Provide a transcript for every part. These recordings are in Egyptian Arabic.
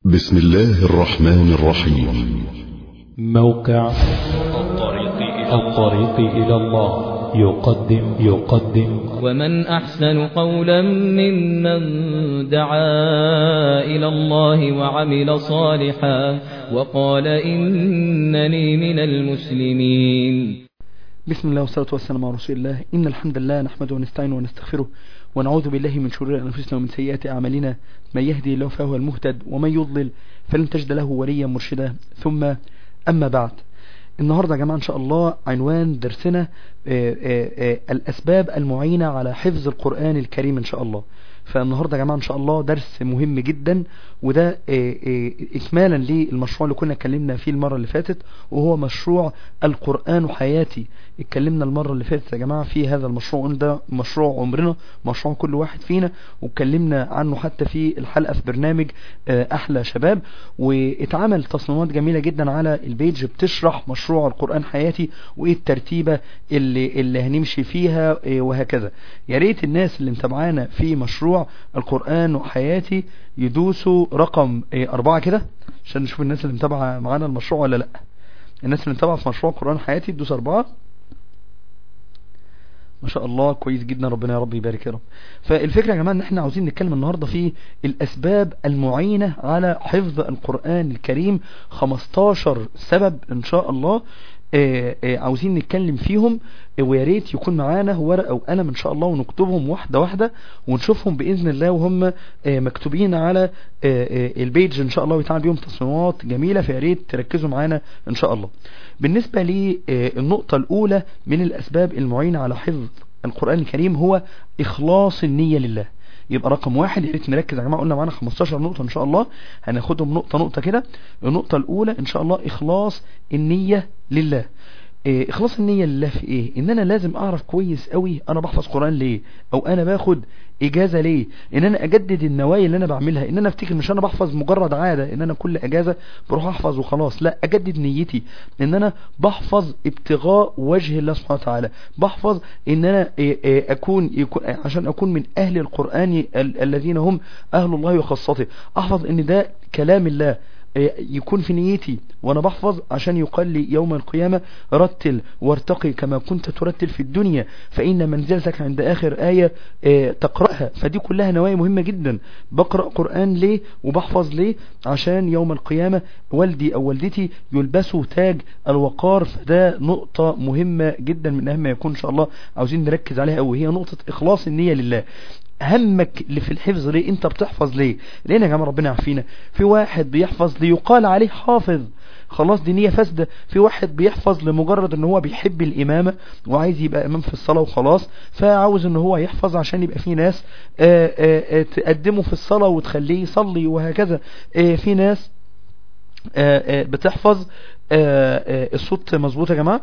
بسم الله الرحمن الرحيم موقع الطريق إلى الله يقدم يقدم ومن أحسن قولا ممن دعا إلى الله وعمل صالحا وقال إنني من المسلمين بسم الله والصلاة والسلام على رسول الله إن الحمد لله نحمده ونستعينه ونستغفره ونعوذ بالله من شرور أنفسنا ومن سيئات أعمالنا من يهدي الله فهو المهتد ومن يضلل فلن تجد له وليا مرشدا ثم أما بعد النهاردة يا جماعة إن شاء الله عنوان درسنا آآ آآ الأسباب المعينة على حفظ القرآن الكريم إن شاء الله فالنهاردة يا جماعة إن شاء الله درس مهم جدا وده إكمالا للمشروع اللي كنا اتكلمنا فيه المرة اللي فاتت وهو مشروع القرآن حياتي اتكلمنا المرة اللي فاتت يا جماعة في هذا المشروع ده مشروع عمرنا مشروع كل واحد فينا واتكلمنا عنه حتى في الحلقة في برنامج أحلى شباب واتعمل تصميمات جميلة جدا على البيج بتشرح مشروع القرآن حياتي وايه الترتيبة اللي, اللي هنمشي فيها وهكذا يا ريت الناس اللي متابعانا في مشروع القرآن وحياتي يدوسوا رقم أربعة كده عشان نشوف الناس اللي متابعة معانا المشروع ولا لأ الناس اللي متابعة في مشروع قرآن حياتي تدوس أربعة ما شاء الله كويس جدا ربنا يا رب يبارك يا رب فالفكرة يا جماعة ان احنا عاوزين نتكلم النهاردة في الاسباب المعينة على حفظ القرآن الكريم 15 سبب ان شاء الله آآ آآ عاوزين نتكلم فيهم ويا ريت يكون معانا ورقه وقلم ان شاء الله ونكتبهم واحده واحده ونشوفهم باذن الله وهم مكتوبين على البيج ان شاء الله ويتعمل بيهم تصميمات جميله فيا ريت تركزوا معانا ان شاء الله بالنسبه للنقطه الاولى من الاسباب المعينه على حفظ القران الكريم هو اخلاص النيه لله يبقى رقم واحد يا ريت نركز يا جماعه قلنا معانا 15 نقطه ان شاء الله هناخدهم نقطه نقطه كده النقطه الاولى ان شاء الله اخلاص النيه لله إيه اخلاص النية لله في ايه ان انا لازم اعرف كويس قوي انا بحفظ قرآن ليه او انا باخد اجازة ليه ان انا اجدد النوايا اللي انا بعملها ان انا افتكر مش انا بحفظ مجرد عادة ان انا كل اجازة بروح احفظ وخلاص لا اجدد نيتي ان انا بحفظ ابتغاء وجه الله سبحانه وتعالى بحفظ ان انا إيه إيه اكون يكون عشان اكون من اهل القرآن ال الذين هم اهل الله وخاصته احفظ ان ده كلام الله يكون في نيتي وانا بحفظ عشان يقال لي يوم القيامة رتل وارتقي كما كنت ترتل في الدنيا فإن منزلتك عند آخر آية تقرأها فدي كلها نوايا مهمة جدا بقرأ قرآن ليه وبحفظ ليه عشان يوم القيامة والدي أو والدتي يلبسوا تاج الوقار فده نقطة مهمة جدا من أهم ما يكون إن شاء الله عاوزين نركز عليها أو هي نقطة إخلاص النية لله همك اللي في الحفظ ليه انت بتحفظ ليه لان يا جماعه ربنا يعافينا في واحد بيحفظ ليقال عليه حافظ خلاص دي نية فاسدة في واحد بيحفظ لمجرد ان هو بيحب الامامة وعايز يبقى امام في الصلاة وخلاص فعاوز ان هو يحفظ عشان يبقى في ناس آآ آآ تقدمه في الصلاة وتخليه يصلي وهكذا في ناس آآ بتحفظ الصوت مظبوط يا جماعة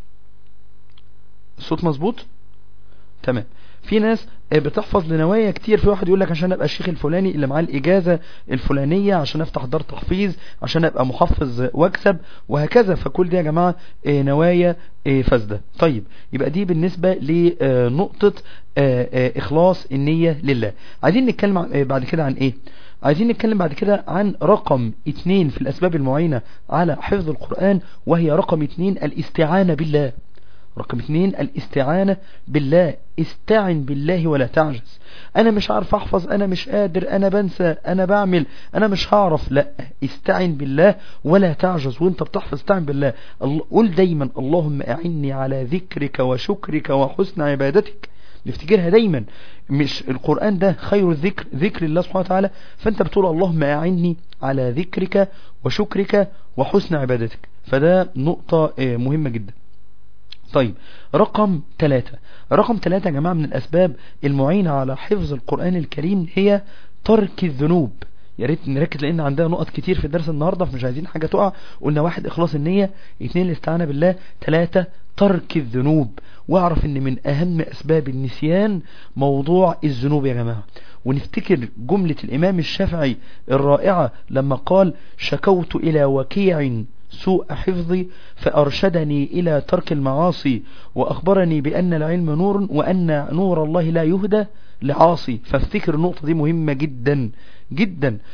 الصوت مظبوط تمام في ناس بتحفظ لنوايا كتير في واحد يقول لك عشان ابقى الشيخ الفلاني اللي معاه الاجازة الفلانية عشان افتح دار تحفيظ عشان ابقى محفظ واكسب وهكذا فكل دي يا جماعة نوايا فاسدة طيب يبقى دي بالنسبة لنقطة اخلاص النية لله عايزين نتكلم بعد كده عن ايه عايزين نتكلم بعد كده عن رقم اتنين في الاسباب المعينة على حفظ القرآن وهي رقم اتنين الاستعانة بالله رقم اثنين الاستعانة بالله استعن بالله ولا تعجز انا مش عارف احفظ انا مش قادر انا بنسى انا بعمل انا مش هعرف لا استعن بالله ولا تعجز وانت بتحفظ استعن بالله قول دايما اللهم اعني على ذكرك وشكرك وحسن عبادتك نفتكرها دايما مش القرآن ده خير الذكر ذكر الله سبحانه وتعالى فانت بتقول اللهم اعني على ذكرك وشكرك وحسن عبادتك فده نقطة مهمة جدا طيب رقم ثلاثة رقم ثلاثة يا جماعة من الأسباب المعينة على حفظ القرآن الكريم هي ترك الذنوب يا ريت نركز لان عندنا نقط كتير في الدرس النهاردة فمش عايزين حاجة تقع قلنا واحد اخلاص النية اثنين الاستعانة بالله ثلاثة ترك الذنوب واعرف ان من اهم اسباب النسيان موضوع الذنوب يا جماعة ونفتكر جملة الامام الشافعي الرائعة لما قال شكوت الى وكيع سوء حفظي فأرشدني إلى ترك المعاصي وأخبرني بأن العلم نور وأن نور الله لا يهدى لعاصي فافتكر النقطة دي مهمة جدا جدا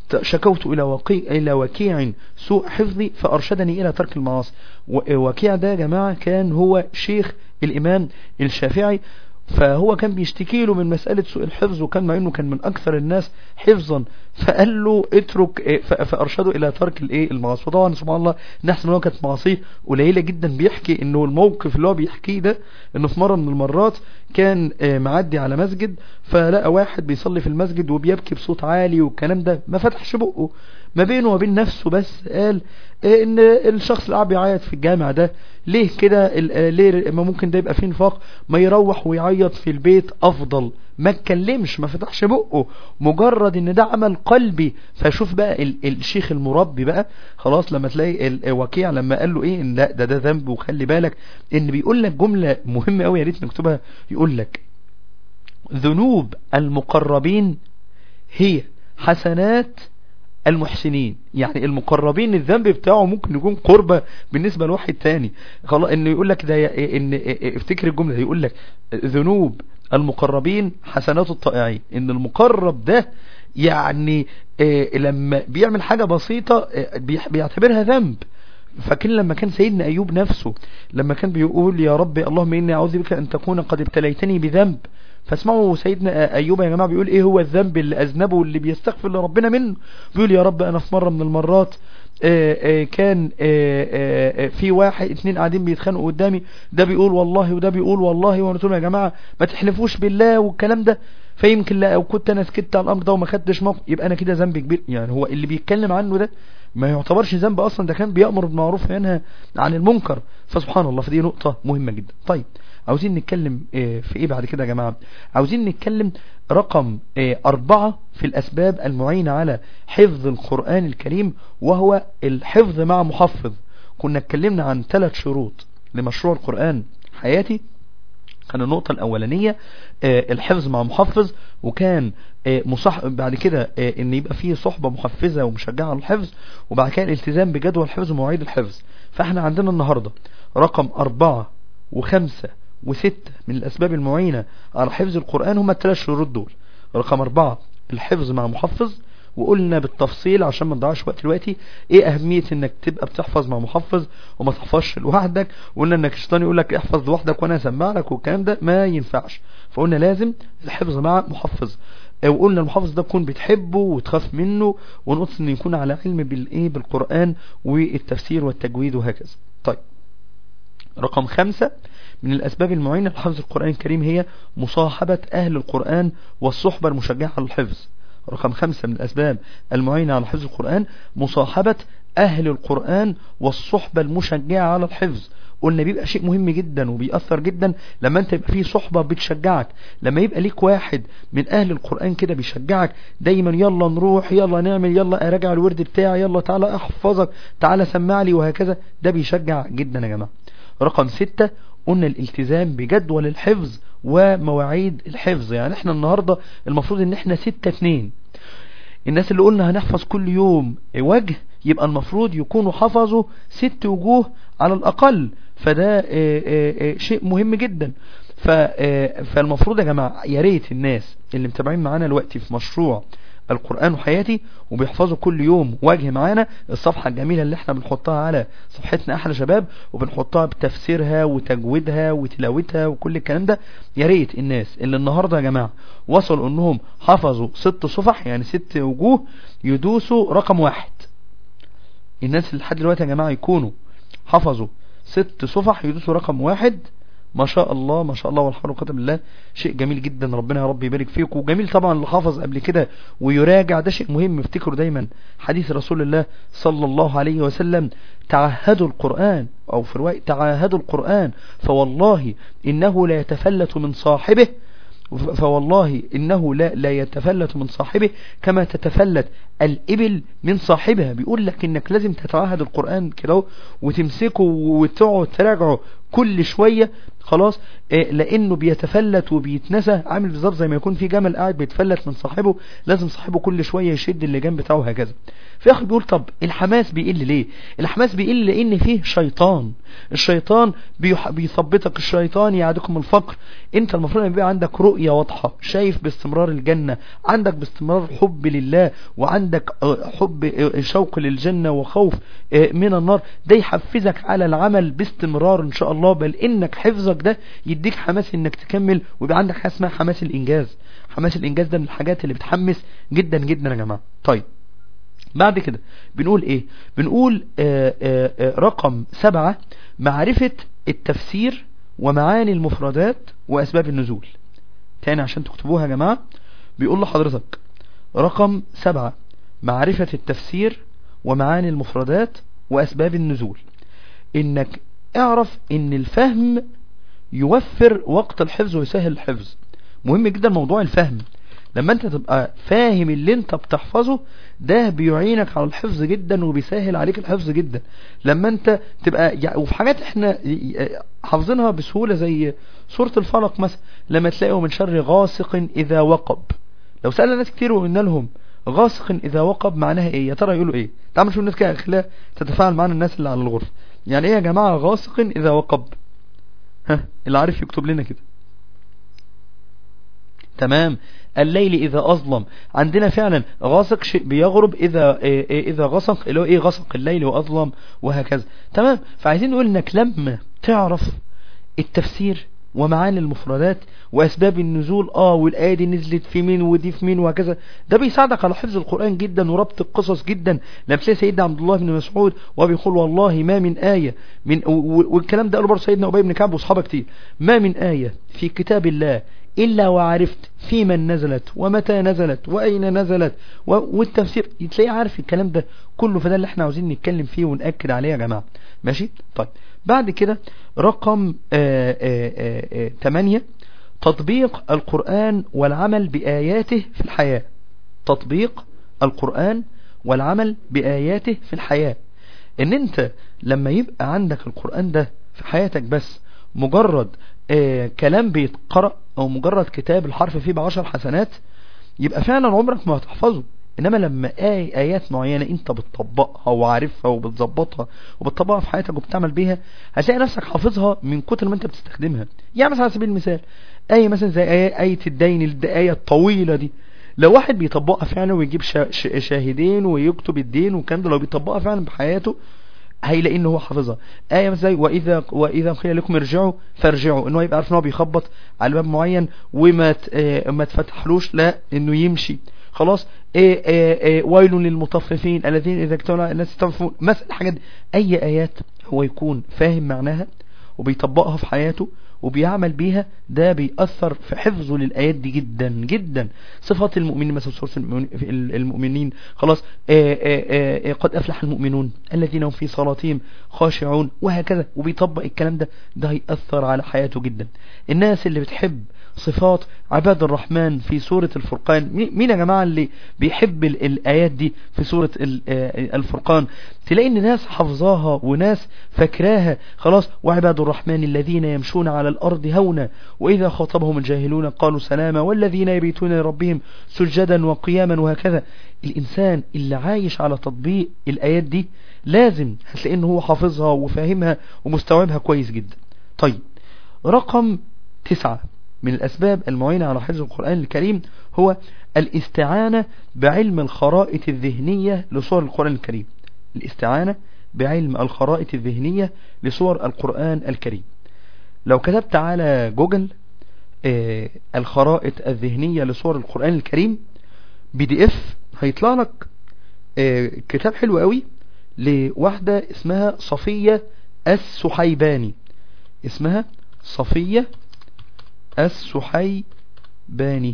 شكوت إلى وقيع, إلى وكيع سوء حفظي فأرشدني إلى ترك المعاصي وكيع ده يا جماعة كان هو شيخ الإمام الشافعي فهو كان بيشتكي له من مسألة سوء الحفظ وكان مع انه كان من اكثر الناس حفظا فقال له اترك فارشده الى ترك الايه المعاصي وطبعا سبحان الله نحس ان هو كانت معاصيه قليله جدا بيحكي انه الموقف اللي هو بيحكيه ده انه في مره من المرات كان معدي على مسجد فلقى واحد بيصلي في المسجد وبيبكي بصوت عالي والكلام ده ما فتحش بقه ما بينه وبين نفسه بس قال ان الشخص اللي قاعد بيعيط في الجامع ده ليه كده ليه ما ممكن ده يبقى فيه نفاق ما يروح ويعيط في البيت افضل ما اتكلمش ما فتحش بقه مجرد ان ده عمل قلبي فشوف بقى ال الشيخ المربي بقى خلاص لما تلاقي الوكيع لما قال له ايه ان لا ده ده ذنب وخلي بالك ان بيقول لك جمله مهمه قوي يا ريت نكتبها يقول لك ذنوب المقربين هي حسنات المحسنين يعني المقربين الذنب بتاعه ممكن يكون قربة بالنسبة لواحد تاني خلاص انه يقول لك ده ان افتكر الجملة دي يقول لك ذنوب المقربين حسنات الطائعين ان المقرب ده يعني لما بيعمل حاجة بسيطة بيعتبرها ذنب فاكر لما كان سيدنا أيوب نفسه لما كان بيقول يا رب اللهم إني أعوذ بك أن تكون قد ابتليتني بذنب فاسمعوا سيدنا أيوب يا جماعة بيقول إيه هو الذنب اللي أذنبه واللي بيستغفر لربنا منه بيقول يا رب أنا في مرة من المرات آآ آآ كان آآ في واحد اتنين قاعدين بيتخانقوا قدامي ده بيقول والله وده بيقول والله وانا قلت لهم يا جماعه ما تحلفوش بالله والكلام ده فيمكن لا او كنت انا سكت على الامر ده وما خدتش موقف يبقى انا كده ذنب كبير يعني هو اللي بيتكلم عنه ده ما يعتبرش ذنب اصلا ده كان بيأمر بالمعروف وينهى عن المنكر فسبحان الله فدي نقطة مهمة جدا طيب عاوزين نتكلم في ايه بعد كده يا جماعة عاوزين نتكلم رقم اربعة في الاسباب المعينة على حفظ القرآن الكريم وهو الحفظ مع محفظ كنا اتكلمنا عن ثلاث شروط لمشروع القرآن حياتي كان النقطة الأولانية الحفظ مع محفظ وكان مصح بعد كده ان يبقى فيه صحبة محفزة ومشجعة على الحفظ وبعد كده الالتزام بجدول الحفظ ومواعيد الحفظ فاحنا عندنا النهاردة رقم أربعة وخمسة وستة من الأسباب المعينة على حفظ القرآن هم الثلاث شروط دول رقم أربعة الحفظ مع محفظ وقلنا بالتفصيل عشان ما نضيعش وقت دلوقتي ايه اهمية انك تبقى بتحفظ مع محفظ وما تحفظش لوحدك وقلنا انك الشيطان يقول لك احفظ لوحدك وانا اسمع لك والكلام ده ما ينفعش فقلنا لازم الحفظ مع محفظ وقلنا المحافظ ده تكون بتحبه وتخاف منه ونقص ان يكون على علم بالايه بالقرآن والتفسير والتجويد وهكذا طيب رقم خمسة من الأسباب المعينة لحفظ القرآن الكريم هي مصاحبة أهل القرآن والصحبة المشجعة على الحفظ رقم خمسة من الأسباب المعينة على حفظ القرآن مصاحبة أهل القرآن والصحبة المشجعة على الحفظ قلنا بيبقى شيء مهم جدا وبيأثر جدا لما انت يبقى فيه صحبة بتشجعك لما يبقى ليك واحد من اهل القرآن كده بيشجعك دايما يلا نروح يلا نعمل يلا اراجع الورد بتاعي يلا تعالى احفظك تعالى سمع لي وهكذا ده بيشجع جدا يا جماعة رقم ستة قلنا الالتزام بجدول الحفظ ومواعيد الحفظ يعني احنا النهاردة المفروض ان احنا ستة اتنين الناس اللي قلنا هنحفظ كل يوم وجه يبقى المفروض يكونوا حفظوا ست وجوه على الأقل فده شيء مهم جدا فالمفروض يا جماعة يا ريت الناس اللي متابعين معانا دلوقتي في مشروع القرآن وحياتي وبيحفظوا كل يوم وجه معانا الصفحة الجميلة اللي احنا بنحطها على صفحتنا احلى شباب وبنحطها بتفسيرها وتجويدها وتلاوتها وكل الكلام ده يا ريت الناس اللي النهاردة يا جماعة وصلوا انهم حفظوا ست صفح يعني ست وجوه يدوسوا رقم واحد الناس اللي لحد دلوقتي يا جماعة يكونوا حفظوا ست صفح يدوسوا رقم واحد ما شاء الله ما شاء الله والحمد لله بالله شيء جميل جدا ربنا يا رب يبارك فيك وجميل طبعا اللي حافظ قبل كده ويراجع ده شيء مهم افتكروا دايما حديث رسول الله صلى الله عليه وسلم تعهدوا القرآن او في رواية تعاهدوا القرآن فوالله انه لا يتفلت من صاحبه فوالله إنه لا, لا يتفلت من صاحبه كما تتفلت الإبل من صاحبها بيقول لك انك لازم تتعهد القرآن كده وتمسكه وتقعد تراجعه كل شوية خلاص إيه لانه بيتفلت وبيتنسى عامل بالظبط زي ما يكون في جمل قاعد بيتفلت من صاحبه لازم صاحبه كل شوية يشد اللجام بتاعه هكذا في اخر بيقول طب الحماس بيقل ليه الحماس بيقل لان فيه شيطان الشيطان بيح... بيثبتك الشيطان يعدكم الفقر انت المفروض يبقى عندك رؤية واضحة شايف باستمرار الجنة عندك باستمرار حب لله وعندك حب شوق للجنة وخوف من النار ده يحفزك على العمل باستمرار ان شاء الله بل انك حفظك ده يديك حماس انك تكمل ويبقى عندك حاجه اسمها حماس الانجاز حماس الانجاز ده من الحاجات اللي بتحمس جدا جدا يا جماعه طيب بعد كده بنقول ايه بنقول آآ آآ رقم سبعة معرفة التفسير ومعاني المفردات واسباب النزول تاني عشان تكتبوها يا جماعة بيقول لحضرتك رقم سبعة معرفة التفسير ومعاني المفردات واسباب النزول انك اعرف ان الفهم يوفر وقت الحفظ ويسهل الحفظ مهم جدا موضوع الفهم لما انت تبقى فاهم اللي انت بتحفظه ده بيعينك على الحفظ جدا وبيسهل عليك الحفظ جدا لما انت تبقى يعني وفي حاجات احنا حافظينها بسهولة زي سورة الفلق مثلا لما تلاقوا من شر غاسق اذا وقب لو سألنا ناس كتير وقلنا لهم غاسق اذا وقب معناها ايه يا ترى يقولوا ايه تعالوا نشوف الناس كده خليها تتفاعل معنا الناس اللي على الغرفة يعني ايه يا جماعة غاسق اذا وقب ها اللي عارف يكتب لنا كده تمام الليل اذا اظلم عندنا فعلا غاسق شيء بيغرب اذا إيه إيه اذا غسق اللي هو ايه غسق الليل واظلم وهكذا تمام فعايزين نقول انك لما تعرف التفسير ومعاني المفردات واسباب النزول اه والايه دي نزلت في مين ودي في مين وهكذا ده بيساعدك على حفظ القران جدا وربط القصص جدا لما تلاقي سيدنا عبد الله بن مسعود وبيقول والله ما من ايه من والكلام ده قاله برضه سيدنا ابي بن كعب واصحابه كتير ما من ايه في كتاب الله إلا وعرفت في من نزلت ومتى نزلت وأين نزلت والتفسير تلاقيه عارف الكلام ده كله فده اللي احنا عاوزين نتكلم فيه ونأكد عليه يا جماعة ماشي طيب بعد كده رقم آآ آآ آآ 8 تطبيق القرآن والعمل بآياته في الحياة تطبيق القرآن والعمل بآياته في الحياة ان انت لما يبقى عندك القرآن ده في حياتك بس مجرد آه كلام بيتقرأ او مجرد كتاب الحرف فيه بعشر حسنات يبقى فعلا عمرك ما هتحفظه انما لما آي ايات معينة انت بتطبقها وعارفها وبتظبطها وبتطبقها في حياتك وبتعمل بيها هتلاقي نفسك حافظها من كتر ما انت بتستخدمها يعني مثلا على سبيل المثال آية مثلا زي آية, آية الدين الآية الطويلة دي لو واحد بيطبقها فعلا ويجيب شاهدين ويكتب الدين والكلام ده لو بيطبقها فعلا بحياته هيلاقي ان هو حافظها آية زي وإذا وإذا قيل لكم ارجعوا فارجعوا انه يبقى عارف ان هو بيخبط على باب معين وما ما تفتحلوش لا انه يمشي خلاص إيه إيه إيه ويل للمطففين الذين اذا اكتونا الناس يستغفرون مثلا الحاجات دي اي ايات هو يكون فاهم معناها وبيطبقها في حياته وبيعمل بيها ده بيأثر في حفظه للآيات دي جدا جدا صفات المؤمنين مثلا سورة المؤمنين خلاص آآ آآ قد أفلح المؤمنون الذين هم في صلاتهم خاشعون وهكذا وبيطبق الكلام ده ده هيأثر على حياته جدا الناس اللي بتحب صفات عباد الرحمن في سورة الفرقان مين يا جماعة اللي بيحب الآيات دي في سورة الفرقان تلاقي ان ناس حفظاها وناس فاكراها خلاص وعباد الرحمن الذين يمشون على الأرض هونا وإذا خاطبهم الجاهلون قالوا سلاما والذين يبيتون لربهم سجدا وقياما وهكذا الإنسان اللي عايش على تطبيق الآيات دي لازم هتلاقي ان هو حافظها وفاهمها ومستوعبها كويس جدا طيب رقم تسعة من الأسباب المعينة على حفظ القرآن الكريم هو الاستعانة بعلم الخرائط الذهنية لصور القرآن الكريم الاستعانة بعلم الخرائط الذهنية لصور القرآن الكريم لو كتبت على جوجل آه الخرائط الذهنية لصور القرآن الكريم بي دي اف هيطلع لك آه كتاب حلو قوي لواحدة اسمها صفية السحيباني اسمها صفية السحيباني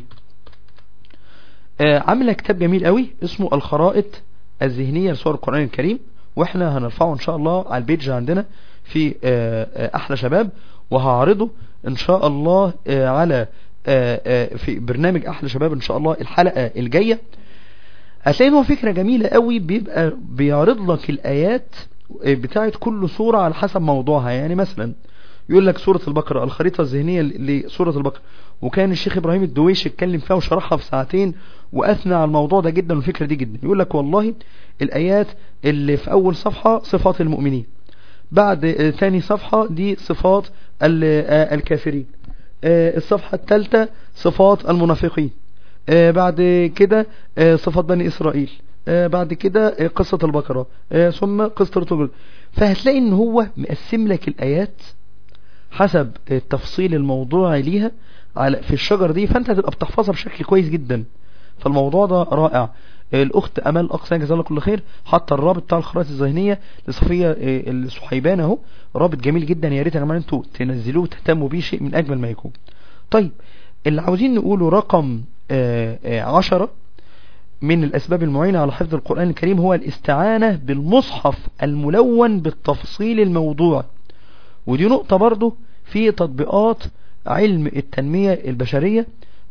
آه عامله كتاب جميل قوي اسمه الخرائط الذهنية لصور القرآن الكريم واحنا هنرفعه ان شاء الله على البيج عندنا في آه آه احلى شباب وهعرضه ان شاء الله على في برنامج احلى شباب ان شاء الله الحلقة الجاية هتلاقي ان هو فكرة جميلة قوي بيبقى بيعرض لك الآيات بتاعت كل سورة على حسب موضوعها يعني مثلا يقول لك سورة البقرة الخريطة الذهنية لسورة البقرة وكان الشيخ إبراهيم الدويش اتكلم فيها وشرحها في ساعتين وأثنى على الموضوع ده جدا والفكرة دي جدا يقول لك والله الآيات اللي في أول صفحة صفات المؤمنين بعد ثاني صفحة دي صفات الكافرين الصفحة الثالثة صفات المنافقين بعد كده صفات بني إسرائيل بعد كده قصة البقرة ثم قصة الرسول فهتلاقي ان هو مقسم لك الآيات حسب التفصيل الموضوعي ليها على في الشجر دي فانت هتبقى بتحفظها بشكل كويس جدا فالموضوع ده رائع الاخت امال اقصى جزاها الله كل خير حتى الرابط بتاع الخرائط الذهنيه لصفيه الصحيبان اهو رابط جميل جدا يا ريت يا جماعه انتوا تنزلوه وتهتموا بيه شيء من اجمل ما يكون طيب اللي عاوزين نقوله رقم عشرة من الأسباب المعينة على حفظ القرآن الكريم هو الاستعانة بالمصحف الملون بالتفصيل الموضوع ودي نقطة برضو في تطبيقات علم التنمية البشرية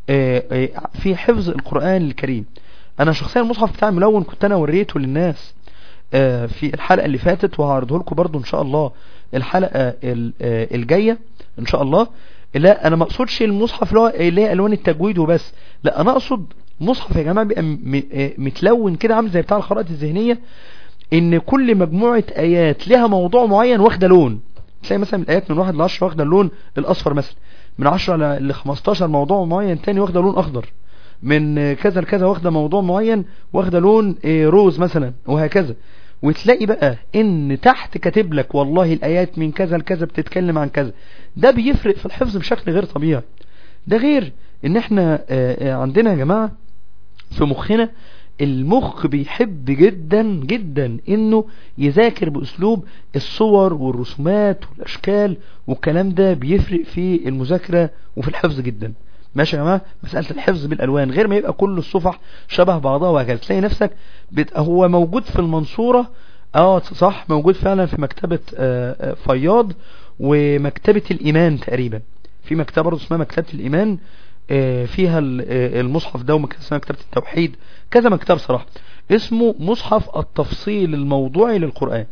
في حفظ القرآن الكريم أنا شخصيا المصحف بتاعي ملون كنت أنا وريته للناس في الحلقة اللي فاتت وهعرضه لكم برضو إن شاء الله الحلقة الجاية إن شاء الله لا أنا ما أقصدش المصحف اللي هي ألوان التجويد وبس لا أنا أقصد مصحف يا جماعة بيبقى متلون كده عامل زي بتاع الخرائط الذهنية ان كل مجموعة ايات لها موضوع معين واخده لون تلاقي مثلا الايات من واحد لعشرة واخده اللون الاصفر مثلا من عشرة لخمستاشر موضوع معين تاني واخده لون اخضر من كذا لكذا واخده موضوع معين واخده لون روز مثلا وهكذا وتلاقي بقى ان تحت كاتب لك والله الايات من كذا لكذا بتتكلم عن كذا ده بيفرق في الحفظ بشكل غير طبيعي ده غير ان احنا عندنا يا جماعة في مخنا المخ بيحب جدا جدا انه يذاكر باسلوب الصور والرسومات والاشكال والكلام ده بيفرق في المذاكرة وفي الحفظ جدا ماشي يا جماعة مسألة الحفظ بالالوان غير ما يبقى كل الصفح شبه بعضها وهكذا تلاقي نفسك بت... هو موجود في المنصورة اه صح موجود فعلا في مكتبة آه فياض ومكتبة الايمان تقريبا في مكتبة برضه اسمها مكتبة الايمان فيها المصحف ده ومكتبة اسمها مكتبة التوحيد كذا مكتب صراحة اسمه مصحف التفصيل الموضوعي للقرآن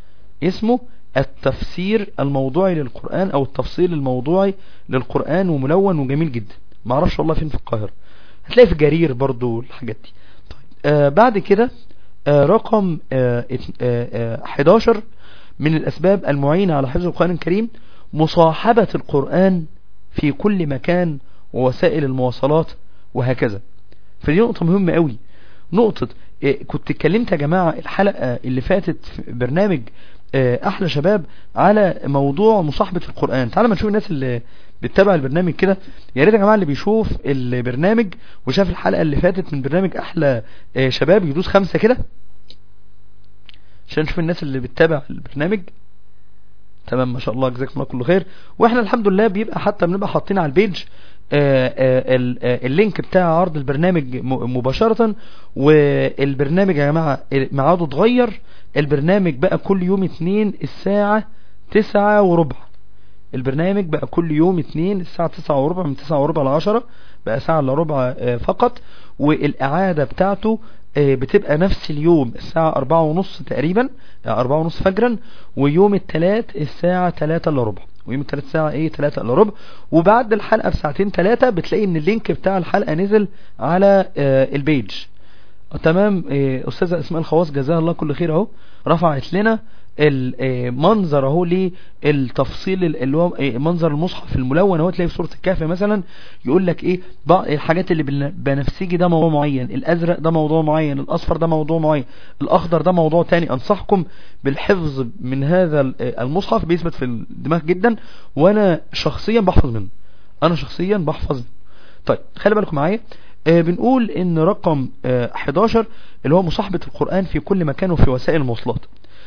اسمه التفسير الموضوعي للقرآن او التفصيل الموضوعي للقرآن وملون وجميل جدا معرفش والله فين في القاهرة هتلاقي في جرير برضو الحاجات دي طيب آه بعد كده آه رقم آه آه 11 من الاسباب المعينة على حفظ القرآن الكريم مصاحبة القرآن في كل مكان ووسائل المواصلات وهكذا فدي نقطة مهمة قوي نقطة كنت اتكلمت يا جماعة الحلقة اللي فاتت في برنامج احلى شباب على موضوع مصاحبة القرآن تعالوا ما نشوف الناس اللي بتتابع البرنامج كده يا ريت يا جماعة اللي بيشوف البرنامج وشاف الحلقة اللي فاتت من برنامج احلى شباب يدوس خمسة كده عشان نشوف الناس اللي بتتابع البرنامج تمام ما شاء الله جزاكم الله كل خير واحنا الحمد لله بيبقى حتى بنبقى حاطين على البيج آآ آآ اللينك بتاع عرض البرنامج مباشرة والبرنامج يا جماعة ميعاده اتغير البرنامج بقى كل يوم اتنين الساعة تسعة وربع البرنامج بقى كل يوم اتنين الساعة تسعة وربع من تسعة وربع لعشرة بقى ساعة الا ربع فقط والإعادة بتاعته بتبقى نفس اليوم الساعة أربعة ونص تقريبا أربعة ونص فجرا ويوم التلات الساعة تلاتة الا ربع ويوم التلات ساعة ايه تلاتة الا ربع وبعد الحلقة بساعتين تلاتة بتلاقي ان اللينك بتاع الحلقة نزل على آه البيج تمام آه استاذة اسماء الخواص جزاها الله كل خير اهو رفعت لنا المنظر اهو للتفصيل اللي هو منظر المصحف الملون اهو تلاقي في سوره الكهف مثلا يقول لك ايه بعض الحاجات اللي بالبنفسجي ده موضوع معين الازرق ده موضوع معين الاصفر ده موضوع معين الاخضر ده موضوع تاني انصحكم بالحفظ من هذا المصحف بيثبت في الدماغ جدا وانا شخصيا بحفظ منه انا شخصيا بحفظ طيب خلي بالكم معايا آه بنقول ان رقم آه 11 اللي هو مصاحبة القرآن في كل مكان وفي وسائل المواصلات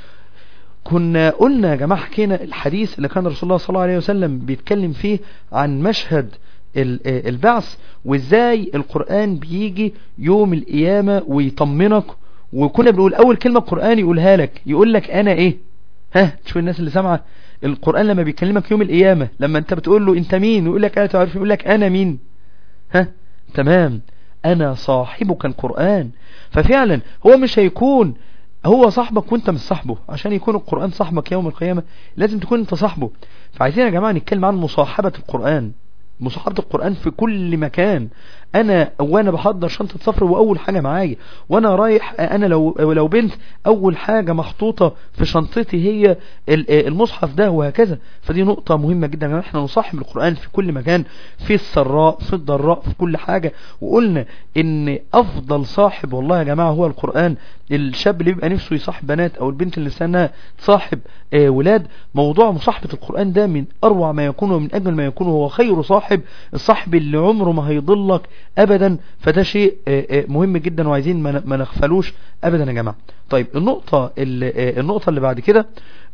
كنا قلنا يا جماعة حكينا الحديث اللي كان رسول الله صلى الله عليه وسلم بيتكلم فيه عن مشهد البعث وازاي القرآن بيجي يوم القيامة ويطمنك وكنا بنقول اول كلمة القرآن يقولها لك يقول لك انا ايه ها تشوف الناس اللي سامعة القرآن لما بيكلمك يوم القيامة لما انت بتقول له انت مين ويقول لك انا تعرف يقول لك انا مين ها تمام انا صاحبك القرآن ففعلا هو مش هيكون هو صاحبك وانت مش صاحبه عشان يكون القرآن صاحبك يوم القيامة لازم تكون انت صاحبه فعايزين يا جماعة نتكلم عن مصاحبة القرآن مصاحبة القرآن في كل مكان انا وانا بحضر شنطة سفر واول حاجة معايا وانا رايح انا لو لو بنت اول حاجة محطوطة في شنطتي هي المصحف ده وهكذا فدي نقطة مهمة جدا احنا نصاحب القرآن في كل مكان في السراء في الضراء في كل حاجة وقلنا ان افضل صاحب والله يا جماعة هو القرآن الشاب اللي بيبقى نفسه يصاحب بنات او البنت اللي سنها تصاحب ولاد موضوع مصاحبة القرآن ده من اروع ما يكون ومن اجمل ما يكون هو خير صاحب الصاحب اللي عمره ما هيضلك ابدا فده شيء مهم جدا وعايزين ما نغفلوش ابدا يا جماعة طيب النقطة النقطة اللي بعد كده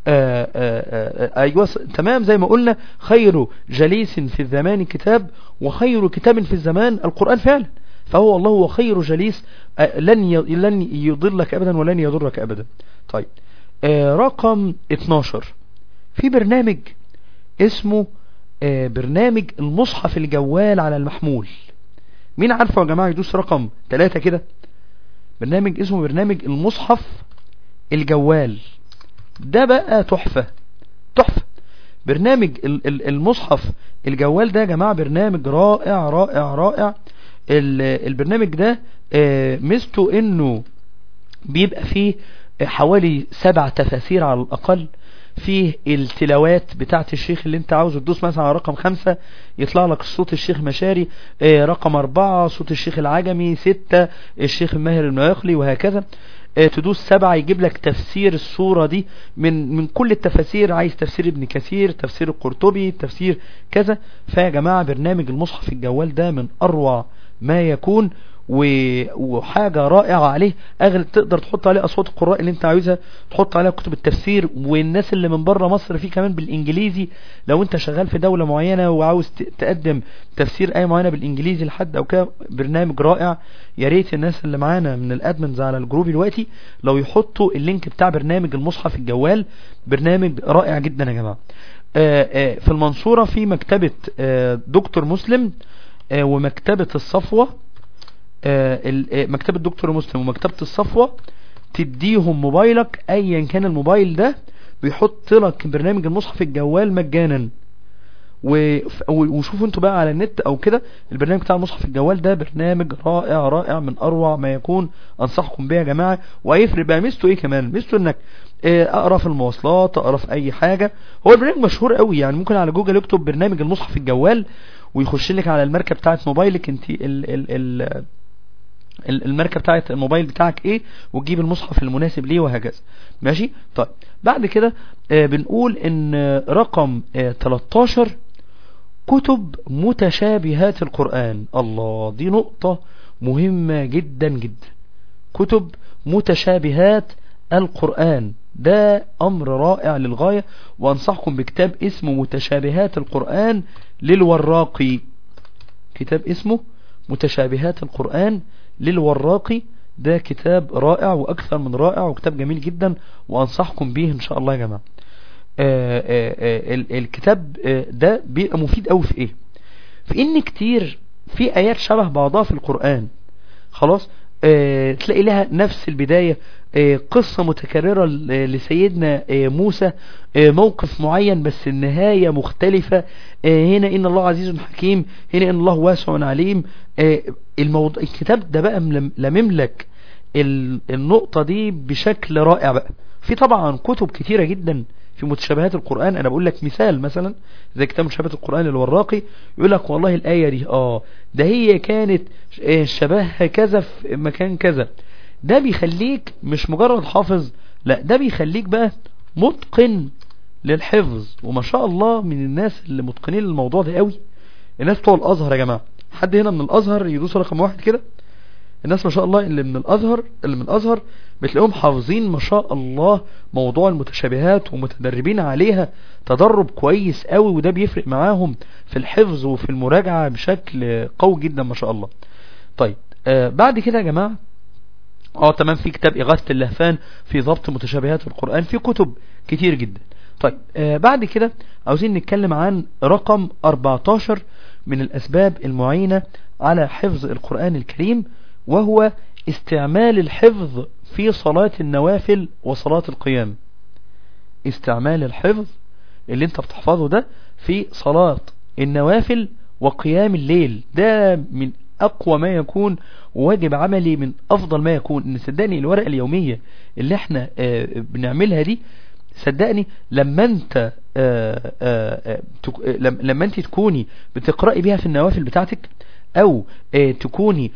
ايوه تمام زي ما قلنا خير جليس في الزمان كتاب وخير كتاب في الزمان القرآن فعلا فهو الله هو خير جليس لن لن يضلك ابدا ولن يضرك ابدا طيب رقم 12 في برنامج اسمه برنامج المصحف الجوال على المحمول مين عارفه يا جماعة يدوس رقم 3 كده برنامج اسمه برنامج المصحف الجوال ده بقى تحفة تحفة برنامج المصحف الجوال ده يا جماعة برنامج رائع رائع رائع البرنامج ده ميزته انه بيبقى فيه حوالي سبع تفاسير على الاقل فيه التلاوات بتاعت الشيخ اللي انت عاوزه تدوس مثلا على رقم خمسة يطلع لك صوت الشيخ مشاري رقم اربعة صوت الشيخ العجمي ستة الشيخ الماهر المياخلي وهكذا تدوس سبعة يجيب لك تفسير الصورة دي من من كل التفاسير عايز تفسير ابن كثير تفسير القرطبي تفسير كذا فيا جماعة برنامج المصحف الجوال ده من اروع ما يكون وحاجة رائعة عليه أغل تقدر تحط عليه أصوات القراء اللي انت عاوزها تحط عليها كتب التفسير والناس اللي من بره مصر فيه كمان بالإنجليزي لو انت شغال في دولة معينة وعاوز تقدم تفسير أي معينة بالإنجليزي لحد أو كده برنامج رائع يا ريت الناس اللي معانا من الأدمنز على الجروب دلوقتي لو يحطوا اللينك بتاع برنامج المصحف الجوال برنامج رائع جدا يا جماعة في المنصورة في مكتبة دكتور مسلم ومكتبة الصفوة مكتبة دكتور مسلم ومكتبة الصفوة تديهم موبايلك ايا كان الموبايل ده بيحط لك برنامج المصحف الجوال مجانا وشوفوا انتوا بقى على النت او كده البرنامج بتاع المصحف الجوال ده برنامج رائع رائع من اروع ما يكون انصحكم بيه يا جماعة وهيفرق بقى ميزته ايه كمان ميزته انك اقرا في المواصلات اقرا في اي حاجة هو البرنامج مشهور قوي يعني ممكن على جوجل اكتب برنامج المصحف الجوال ويخش لك على الماركة بتاعت موبايلك انت ال ال ال الماركة بتاعت الموبايل بتاعك ايه وتجيب المصحف المناسب ليه وهكذا ماشي طيب بعد كده آه بنقول ان رقم آه 13 كتب متشابهات القرآن الله دي نقطة مهمة جدا جدا كتب متشابهات القرآن ده امر رائع للغاية وانصحكم بكتاب اسمه متشابهات القرآن للوراقي كتاب اسمه متشابهات القرآن للوراقي ده كتاب رائع واكثر من رائع وكتاب جميل جدا وانصحكم به ان شاء الله يا جماعة آآ آآ الكتاب ده بيبقى مفيد قوي في ايه في ان كتير في ايات شبه بعضها في القرآن خلاص تلاقي لها نفس البداية قصة متكررة لسيدنا موسى موقف معين بس النهاية مختلفة هنا إن الله عزيز حكيم هنا إن الله واسع عليم الموضوع الكتاب ده بقى لمملك النقطة دي بشكل رائع بقى في طبعا كتب كتيرة جدا في متشابهات القرآن انا بقول لك مثال مثلا زي كتاب متشابهات القرآن للوراقي يقول لك والله الآية دي اه ده هي كانت شبهها كذا في مكان كذا ده بيخليك مش مجرد حافظ لا ده بيخليك بقى متقن للحفظ وما شاء الله من الناس اللي متقنين للموضوع ده قوي الناس بتوع الازهر يا جماعة حد هنا من الازهر يدوس رقم واحد كده الناس ما شاء الله اللي من الازهر اللي من الازهر بتلاقيهم حافظين ما شاء الله موضوع المتشابهات ومتدربين عليها تدرب كويس قوي وده بيفرق معاهم في الحفظ وفي المراجعة بشكل قوي جدا ما شاء الله طيب آه بعد كده يا جماعة اه تمام في كتاب إغاثة اللهفان في ضبط متشابهات القرآن في كتب كتير جدا طيب آه بعد كده عاوزين نتكلم عن رقم 14 من الأسباب المعينة على حفظ القرآن الكريم وهو استعمال الحفظ في صلاة النوافل وصلاة القيام استعمال الحفظ اللي انت بتحفظه ده في صلاة النوافل وقيام الليل ده من اقوى ما يكون وواجب عملي من افضل ما يكون ان صدقني الورقة اليومية اللي احنا اه بنعملها دي صدقني لما انت اه اه لما انت تكوني بتقرأي بيها في النوافل بتاعتك او تكوني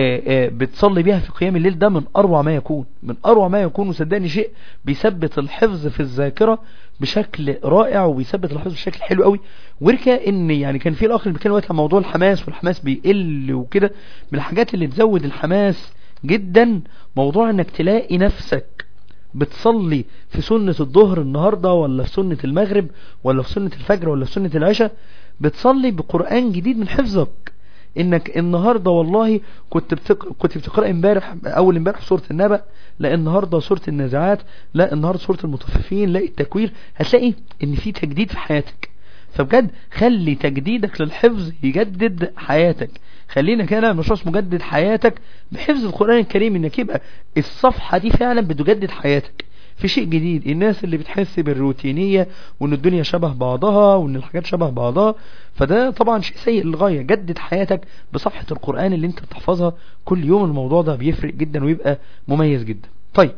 بتصلي بيها في قيام الليل ده من اروع ما يكون من اروع ما يكون وصدقني شيء بيثبت الحفظ في الذاكرة بشكل رائع وبيثبت الحفظ بشكل حلو قوي وركا ان يعني كان في الاخر اللي بيتكلم وقت عن موضوع الحماس والحماس بيقل وكده من الحاجات اللي تزود الحماس جدا موضوع انك تلاقي نفسك بتصلي في سنة الظهر النهاردة ولا في سنة المغرب ولا في سنة الفجر ولا في سنة العشاء بتصلي بقرآن جديد من حفظك انك النهاردة والله كنت بتق... كنت بتقرأ امبارح اول امبارح سورة النبأ لا النهاردة سورة النازعات لا النهاردة سورة المطففين لا التكوير هتلاقي ان في تجديد في حياتك فبجد خلي تجديدك للحفظ يجدد حياتك خلينا كده مشروع مجدد حياتك بحفظ القرآن الكريم انك يبقى الصفحة دي فعلا بتجدد حياتك في شيء جديد الناس اللي بتحس بالروتينية وان الدنيا شبه بعضها وان الحاجات شبه بعضها فده طبعا شيء سيء للغاية جدد حياتك بصفحة القرآن اللي انت بتحفظها كل يوم الموضوع ده بيفرق جدا ويبقى مميز جدا طيب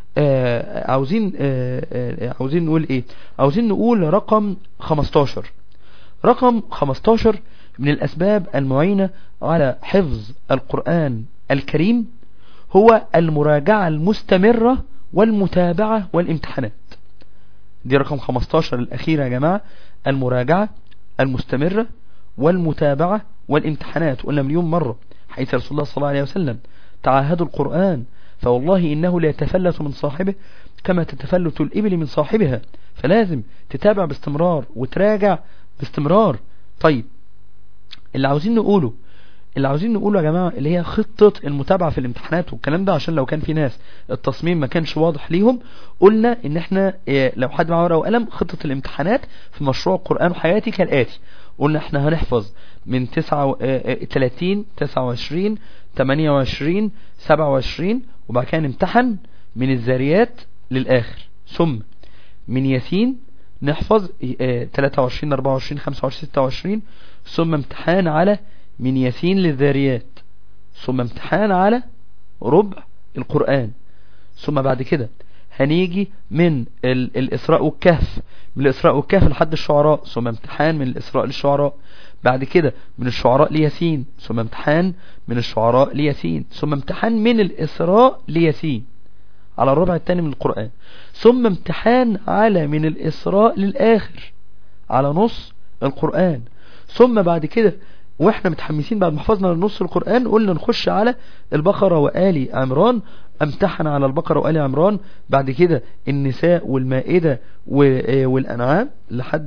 آه عاوزين آه آه عاوزين نقول ايه عاوزين نقول رقم 15 رقم 15 من الاسباب المعينة على حفظ القرآن الكريم هو المراجعة المستمرة والمتابعة والامتحانات دي رقم 15 الأخيرة يا جماعة المراجعة المستمرة والمتابعة والامتحانات قلنا مليون مرة حيث رسول الله صلى الله عليه وسلم تعاهدوا القرآن فوالله إنه لا يتفلت من صاحبه كما تتفلت الإبل من صاحبها فلازم تتابع باستمرار وتراجع باستمرار طيب اللي عاوزين نقوله اللي عاوزين نقوله يا جماعة اللي هي خطة المتابعة في الامتحانات والكلام ده عشان لو كان في ناس التصميم ما كانش واضح ليهم قلنا ان احنا لو حد معاه ورقة وقلم خطة الامتحانات في مشروع قرآن وحياتي كالآتي قلنا احنا هنحفظ من 9 30 29 28 27 وبعد كده نمتحن من الذاريات للآخر ثم من ياسين نحفظ 23 24 25 26 ثم امتحان على من ياسين للذاريات ثم امتحان على ربع القرآن ثم بعد كده هنيجي من الإسراء والكهف من الإسراء والكهف لحد الشعراء ثم امتحان من الإسراء للشعراء بعد كده من الشعراء لياسين ثم امتحان من الشعراء لياسين ثم امتحان من الإسراء لياسين على الربع الثاني من القرآن ثم امتحان على من الإسراء للآخر على نص القرآن ثم بعد كده واحنا متحمسين بعد ما حفظنا نص القرآن قلنا نخش على البقرة وآل عمران امتحن على البقرة وآل عمران بعد كده النساء والمائدة والأنعام لحد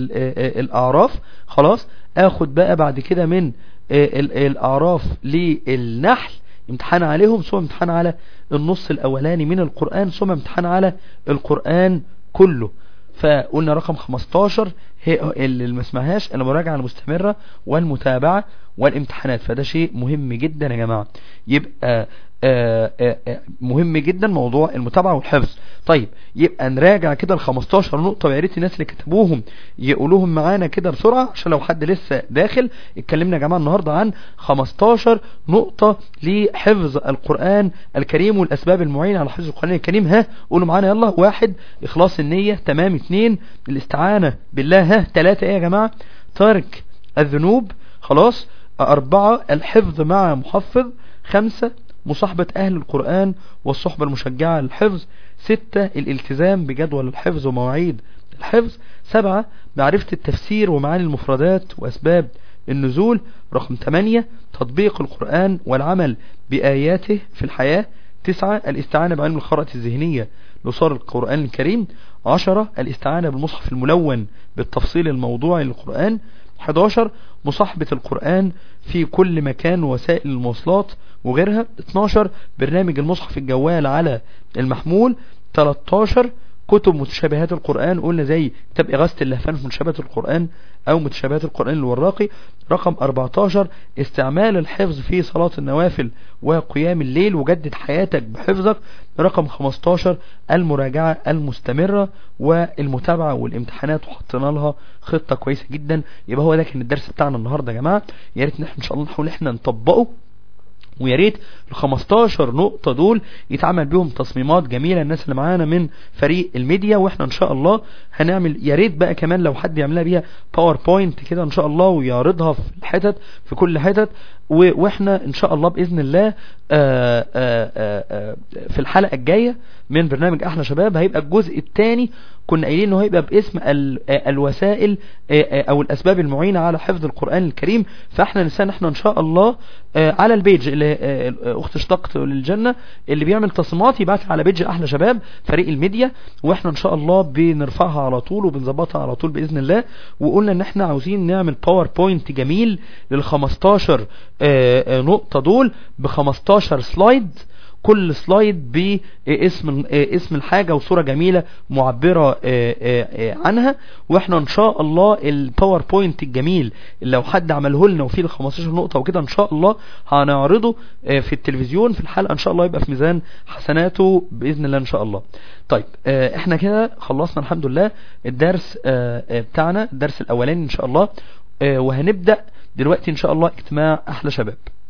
الأعراف خلاص اخد بقى بعد كده من الأعراف للنحل امتحان عليهم ثم امتحان على النص الأولاني من القرآن ثم امتحان على القرآن كله فقلنا رقم 15 هي اللي ما اسمعهاش المراجعة المستمرة والمتابعة والامتحانات فده شيء مهم جدا يا جماعة يبقى آآ آآ مهم جدا موضوع المتابعة والحفظ طيب يبقى نراجع كده ال 15 نقطة ويا ريت الناس اللي كتبوهم يقولوهم معانا كده بسرعة عشان لو حد لسه داخل اتكلمنا يا جماعة النهاردة عن 15 نقطة لحفظ القرآن الكريم والأسباب المعينة على حفظ القرآن الكريم ها قولوا معانا يلا واحد إخلاص النية تمام اثنين الاستعانة بالله ها ثلاثة ايه يا جماعة ترك الذنوب خلاص أربعة الحفظ مع محفظ خمسة مصاحبة أهل القرآن والصحبة المشجعة للحفظ ستة الالتزام بجدول الحفظ ومواعيد الحفظ سبعة معرفة التفسير ومعاني المفردات وأسباب النزول رقم 8 تطبيق القرآن والعمل بآياته في الحياة تسعة الاستعانة بعلم الخرائط الذهنية لصار القرآن الكريم عشرة الاستعانة بالمصحف الملون بالتفصيل الموضوعي للقرآن 11 مصاحبة القرآن في كل مكان وسائل المواصلات وغيرها 12 برنامج المصحف الجوال على المحمول 13 كتب متشابهات القرآن قلنا زي كتاب إغاثة اللهفان في متشابهات القرآن أو متشابهات القرآن الوراقي رقم 14 استعمال الحفظ في صلاة النوافل وقيام الليل وجدد حياتك بحفظك رقم 15 المراجعة المستمرة والمتابعة والامتحانات وحطينا لها خطة كويسة جدا يبقى هو ده كان الدرس بتاعنا النهاردة يا جماعة يا ريت ان شاء الله نحاول احنا نطبقه ويا ريت ال 15 نقطة دول يتعمل بيهم تصميمات جميلة الناس اللي معانا من فريق الميديا واحنا ان شاء الله هنعمل يا ريت بقى كمان لو حد يعملها بيها باوربوينت كده ان شاء الله ويعرضها في الحتت في كل حتت واحنا ان شاء الله باذن الله آآ آآ في الحلقة الجاية من برنامج احلى شباب هيبقى الجزء الثاني كنا قايلين انه هيبقى باسم الوسائل او الاسباب المعينة على حفظ القرآن الكريم فاحنا نستنى احنا ان شاء الله على البيج اللي اخت اشتقت للجنة اللي بيعمل تصميمات يبعت على بيج احلى شباب فريق الميديا واحنا ان شاء الله بنرفعها على طول وبنظبطها على طول باذن الله وقلنا ان احنا عاوزين نعمل باوربوينت جميل لل 15 نقطة دول ب 15 سلايد كل سلايد باسم اسم الحاجة وصورة جميلة معبرة عنها واحنا ان شاء الله الباوربوينت الجميل اللي لو حد عمله لنا وفيه ال 15 نقطة وكده ان شاء الله هنعرضه في التلفزيون في الحلقة ان شاء الله يبقى في ميزان حسناته باذن الله ان شاء الله طيب احنا كده خلصنا الحمد لله الدرس بتاعنا الدرس الاولاني ان شاء الله وهنبدأ دلوقتي ان شاء الله اجتماع احلى شباب